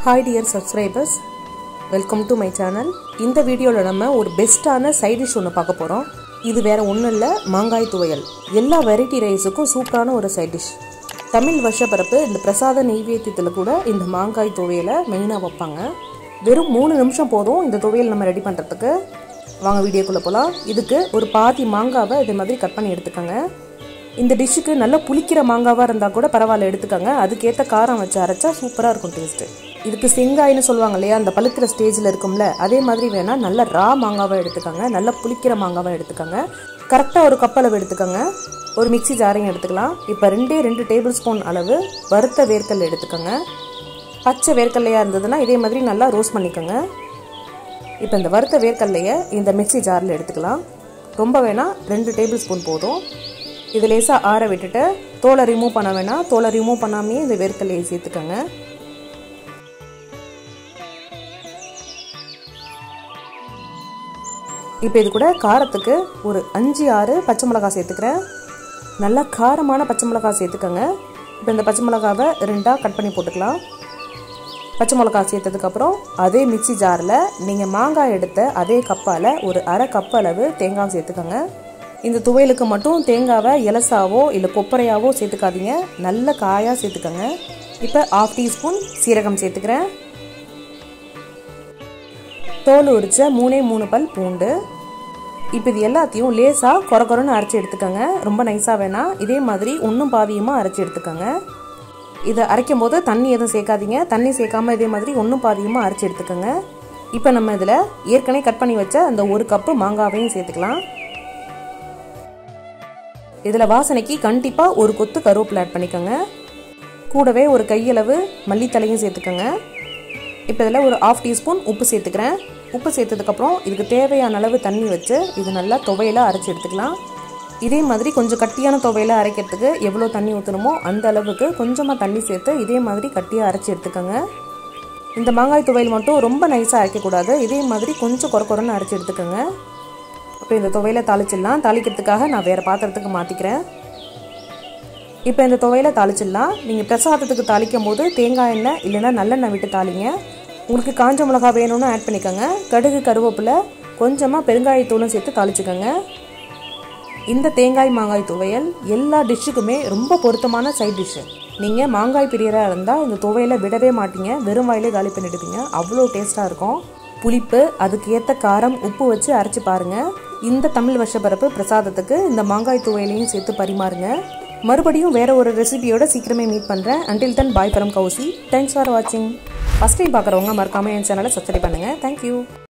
hi dear subscribers welcome to my channel இந்த வீடியோவில் நம்ம ஒரு பெஸ்ட்டான சைட் டிஷ் ஒன்று பார்க்க போகிறோம் இது வேற ஒன்றும் இல்லை மாங்காய் துவையல் எல்லா வெரைட்டி ரைஸுக்கும் சூப்பரான ஒரு சைட் டிஷ் தமிழ் வருஷப்பரப்பு இந்த பிரசாத நெய்வேத்தியத்தில் கூட இந்த மாங்காய் துவையலை மெயினாக வைப்பாங்க வெறும் மூணு நிமிஷம் போதும் இந்த துவையல் நம்ம ரெடி பண்ணுறதுக்கு வாங்க வீடியோக்குள்ளே போகலாம் இதுக்கு ஒரு பாதி மாங்காவை இதே மாதிரி கட் பண்ணி எடுத்துக்கோங்க இந்த டிஷ்ஷுக்கு நல்ல புளிக்கிற மாங்காவாக இருந்தால் கூட பரவாயில்ல எடுத்துக்கோங்க அதுக்கேற்ற காரம் வச்சு அரைச்சா சூப்பராக இருக்கும் டேஸ்ட்டு இதுக்கு செங்காய்னு சொல்லுவாங்க இல்லையா அந்த பழுக்கிற ஸ்டேஜில் இருக்கும்ல அதே மாதிரி வேணால் நல்ல ரா மாங்காவை எடுத்துக்கோங்க நல்ல புளிக்கிற மாங்காவை எடுத்துக்கோங்க கரெக்டாக ஒரு கப்பளவு எடுத்துக்கோங்க ஒரு மிக்சி ஜாரையும் எடுத்துக்கலாம் இப்போ ரெண்டே ரெண்டு டேபிள் ஸ்பூன் அளவு வறுத்த வேர்க்கல் எடுத்துக்கோங்க பச்சை வேர்க்கல்லையாக இருந்ததுன்னா இதே மாதிரி நல்லா ரோஸ்ட் பண்ணிக்கோங்க இப்போ இந்த வறுத்த வேர்க்கல்லையை இந்த மிக்சி ஜாரில் எடுத்துக்கலாம் ரொம்ப வேணால் ரெண்டு டேபிள் ஸ்பூன் போதும் இது லேசாக ஆற விட்டுட்டு தோலை ரிமூவ் பண்ண வேணாம் தோலை ரிமூவ் பண்ணாமே இந்த வேர்க்கல்லையை சேர்த்துக்கோங்க இப்போ இது கூட காரத்துக்கு ஒரு அஞ்சு ஆறு பச்சை மிளகாய் சேர்த்துக்கிறேன் நல்லா காரமான பச்சை மிளகாய் சேர்த்துக்கோங்க இப்போ இந்த பச்சை மிளகாவை ரெண்டாக கட் பண்ணி போட்டுக்கலாம் பச்சை மிளகாய் சேர்த்ததுக்கப்புறம் அதே மிக்சி ஜாரில் நீங்கள் மாங்காய் எடுத்த அதே கப்பால் ஒரு அரை கப் அளவு தேங்காய் சேர்த்துக்கோங்க இந்த துவையலுக்கு மட்டும் தேங்காவை இலசாவோ இல்லை கொப்பரையாவோ சேர்த்துக்காதீங்க நல்ல காயாக சேர்த்துக்கோங்க இப்போ ஆஃப் டீஸ்பூன் சீரகம் சேர்த்துக்கிறேன் தோல் உரிச்ச மூணே மூணு பல் பூண்டு இப்போ இது எல்லாத்தையும் லேசாக கொர கொரன்னு அரைச்சி எடுத்துக்கோங்க ரொம்ப நைஸாக வேணாம் இதே மாதிரி ஒன்றும் பாதியமாக அரைச்சி எடுத்துக்கோங்க இதை அரைக்கும் போது தண்ணி எதுவும் சேர்க்காதீங்க தண்ணி சேர்க்காம இதே மாதிரி ஒன்றும் பாதியமாக அரைச்சி எடுத்துக்கோங்க இப்போ நம்ம இதில் ஏற்கனவே கட் பண்ணி வச்ச அந்த ஒரு கப்பு மாங்காவையும் சேர்த்துக்கலாம் இதில் வாசனைக்கு கண்டிப்பாக ஒரு கொத்து கருவேப்பிலை ஆட் பண்ணிக்கோங்க கூடவே ஒரு கையளவு மல்லித்தலையும் சேர்த்துக்கோங்க இப்போ இதில் ஒரு ஆஃப் டீஸ்பூன் உப்பு சேர்த்துக்கிறேன் உப்பு சேர்த்ததுக்கப்புறம் இதுக்கு தேவையான அளவு தண்ணி வச்சு இது நல்லா துவையலாக அரைச்சி எடுத்துக்கலாம் இதே மாதிரி கொஞ்சம் கட்டியான துவையில அரைக்கிறதுக்கு எவ்வளோ தண்ணி ஊற்றணுமோ அந்த அளவுக்கு கொஞ்சமாக தண்ணி சேர்த்து இதே மாதிரி கட்டியாக அரைச்சி எடுத்துக்கோங்க இந்த மாங்காய் துவையல் மட்டும் ரொம்ப நைஸாக அரைக்கக்கூடாது இதே மாதிரி கொஞ்சம் குறை குறைன்னு அரைச்சி எடுத்துக்கோங்க இப்போ இந்த துவையில தாளிச்சிடலாம் தாளிக்கிறதுக்காக நான் வேறு பாத்திரத்துக்கு மாற்றிக்கிறேன் இப்போ இந்த துவையில தாளிச்சிடலாம் நீங்கள் பிரசாதத்துக்கு தாளிக்கும் போது தேங்காய் எண்ணெய் இல்லைன்னா நல்லெண்ணெய் விட்டு தாளிங்க உங்களுக்கு காஞ்ச மிளகா வேணும்னு ஆட் பண்ணிக்கோங்க கடுகு கருவேப்பிலை கொஞ்சமாக பெருங்காயத்தூளும் சேர்த்து தாளிச்சுக்கோங்க இந்த தேங்காய் மாங்காய் துவையல் எல்லா டிஷ்ஷுக்குமே ரொம்ப பொருத்தமான சைட் டிஷ்ஷு நீங்கள் மாங்காய் பிரியராக இருந்தால் இந்த துவையலை விடவே மாட்டீங்க வெறும் வாயிலே காலி பண்ணிடுவீங்க அவ்வளோ டேஸ்ட்டாக இருக்கும் புளிப்பு அதுக்கு ஏற்ற காரம் உப்பு வச்சு அரைச்சி பாருங்கள் இந்த தமிழ் வருஷப்பரப்பு பிரசாதத்துக்கு இந்த மாங்காய் துவையலையும் சேர்த்து பரிமாறுங்க மறுபடியும் வேற ஒரு ரெசிபியோட சீக்கிரமே மீட் பண்ணுறேன் until then bye Param Kowsi thanks for வாட்சிங் ஃபஸ்ட் டைம் பார்க்குறவங்க மறக்காமல் என் சேனலை சப்ஸ்கிரைப் பண்ணுங்கள் தேங்க்யூ